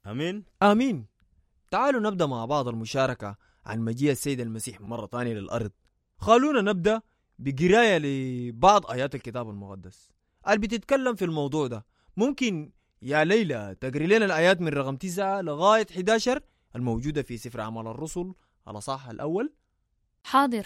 امين آمين تعالوا نبدأ مع بعض المشاركة عن مجيء السيد المسيح مرة تانية للأرض خلونا نبدأ بقراية لبعض آيات الكتاب المقدس اللي بتتكلم في الموضوع ده ممكن يا ليلى تقري لنا الآيات من رقم 9 لغاية 11 الموجودة في سفر أعمال الرسل الأصحاح الأول حاضر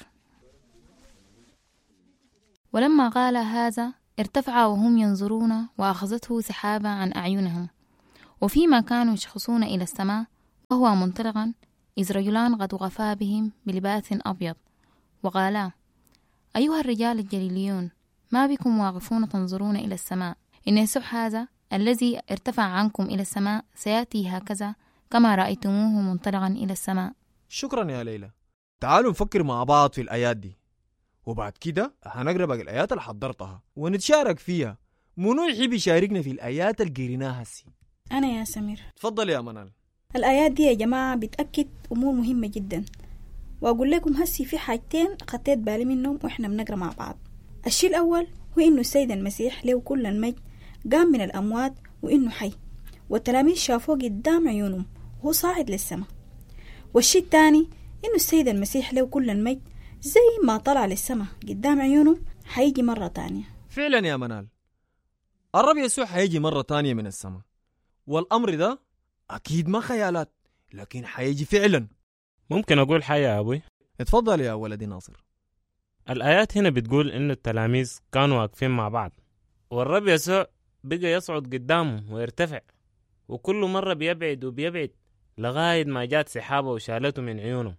ولما قال هذا ارتفع وهم ينظرون وأخذته سحابة عن أعينهم وفيما كانوا يشخصون إلى السماء وهو منطلقا إذ رجلان قد وقفا بهم بلباس أبيض وقالا أيها الرجال الجليليون ما بكم واقفون تنظرون إلى السماء إن يسوع هذا الذي ارتفع عنكم إلى السماء سيأتي هكذا كما رأيتموه منطلقا إلى السماء شكرا يا ليلى تعالوا نفكر مع بعض في الآيات دي وبعد كده هنقرا باقي الآيات اللي حضرتها ونتشارك فيها منو يحب يشاركنا في الآيات اللي قريناها هسي أنا يا سمير تفضل يا منال الآيات دي يا جماعة بتأكد أمور مهمة جدا وأقول لكم هسي في حاجتين خطيت بالي منهم وإحنا بنقرأ مع بعض الشيء الأول هو إنه السيد المسيح له كل المجد قام من الأموات وإنه حي والتلاميذ شافوه قدام عيونهم وهو صاعد للسماء والشيء الثاني إنه السيد المسيح له كل المجد زي ما طلع للسماء قدام عيونهم حيجي مرة تانية فعلا يا منال الرب يسوع حيجي مرة تانية من السماء والأمر ده أكيد ما خيالات لكن حيجي فعلا ممكن اقول حاجه يا ابوي اتفضل يا ولدي ناصر الآيات هنا بتقول إن التلاميذ كانوا واقفين مع بعض والرب يسوع بقى يصعد قدامهم ويرتفع وكل مرة بيبعد وبيبعد لغاية ما جات سحابة وشالته من عيونهم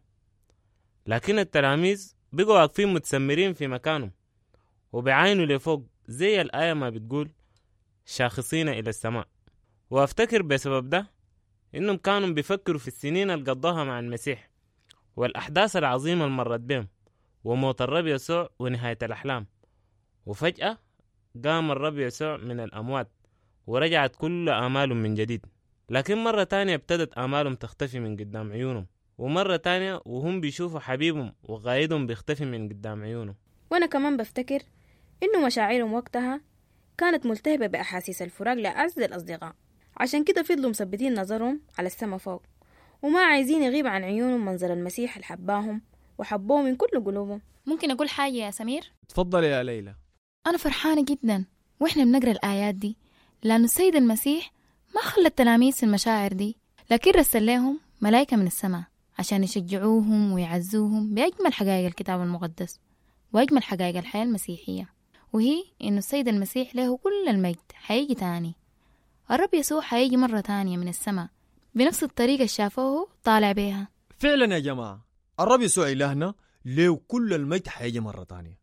لكن التلاميذ بقوا واقفين متسمرين في مكانهم وبيعاينوا لفوق زي الآية ما بتقول شاخصين إلى السماء وأفتكر بسبب ده إنهم كانوا بيفكروا في السنين اللي قضاها مع المسيح والأحداث العظيمة اللي مرت بهم وموت الرب يسوع ونهاية الأحلام وفجأة قام الرب يسوع من الأموات ورجعت كل آمالهم من جديد لكن مرة تانية ابتدت آمالهم تختفي من قدام عيونهم ومرة تانية وهم بيشوفوا حبيبهم وقايدهم بيختفي من قدام عيونهم وأنا كمان بفتكر إنه مشاعرهم وقتها كانت ملتهبة بأحاسيس الفراق لأعز الأصدقاء عشان كده فضلوا مثبتين نظرهم على السما فوق وما عايزين يغيب عن عيونهم منظر المسيح اللي حباهم وحبوه من كل قلوبهم ممكن أقول حاجة يا سمير؟ اتفضل يا ليلى أنا فرحانة جدا وإحنا بنقرأ الآيات دي لأن السيد المسيح ما خلى التلاميذ في المشاعر دي لكن رسل لهم ملائكة من السماء عشان يشجعوهم ويعزوهم بأجمل حقائق الكتاب المقدس وأجمل حقائق الحياة المسيحية وهي إنه السيد المسيح له كل المجد حيجي تاني الرب يسوع حيجي مرة تانية من السماء بنفس الطريقة اللي شافوه طالع بيها فعلا يا جماعة الرب يسوع إلهنا ليه كل المجد حيجي مرة تانية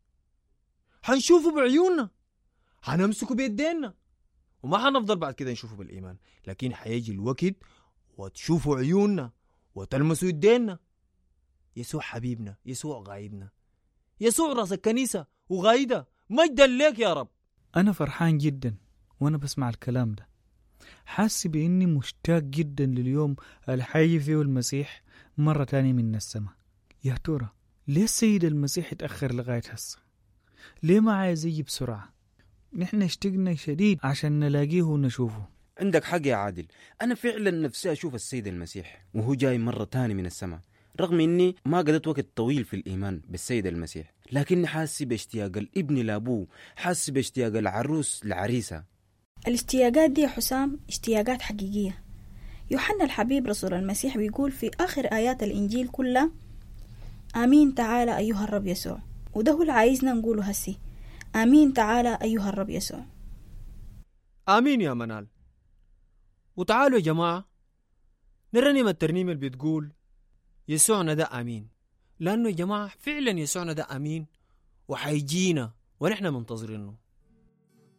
حنشوفه بعيوننا حنمسكه بيدينا وما حنفضل بعد كده نشوفه بالإيمان لكن حيجي الوقت وتشوفوا عيوننا وتلمسوا يدينا يسوع حبيبنا يسوع غايدنا يسوع راس الكنيسة وغايدة مجدا لك يا رب أنا فرحان جدا وأنا بسمع الكلام ده حاسس بإني مشتاق جدا لليوم اللي حيجي فيه المسيح مرة تانية من السماء يا ترى ليه السيد المسيح اتأخر لغاية هسه ليه ما عايز يجي بسرعة نحن اشتقنا شديد عشان نلاقيه ونشوفه عندك حق يا عادل أنا فعلا نفسي أشوف السيد المسيح وهو جاي مرة تاني من السماء رغم إني ما قضيت وقت طويل في الإيمان بالسيد المسيح لكني حاسس باشتياق الابن لأبوه حاسس باشتياق العروس لعريسها الاشتياقات دي يا حسام اشتياقات حقيقية يوحنا الحبيب رسول المسيح بيقول في آخر آيات الإنجيل كلها آمين تعالى أيها الرب يسوع وده هو اللي عايزنا نقوله هسي آمين تعالى أيها الرب يسوع آمين يا منال وتعالوا يا جماعة نرنم الترنيمة اللي بتقول يسوعنا ده أمين لأنه يا جماعة فعلا يسوعنا ده أمين وحيجينا ونحن منتظرينه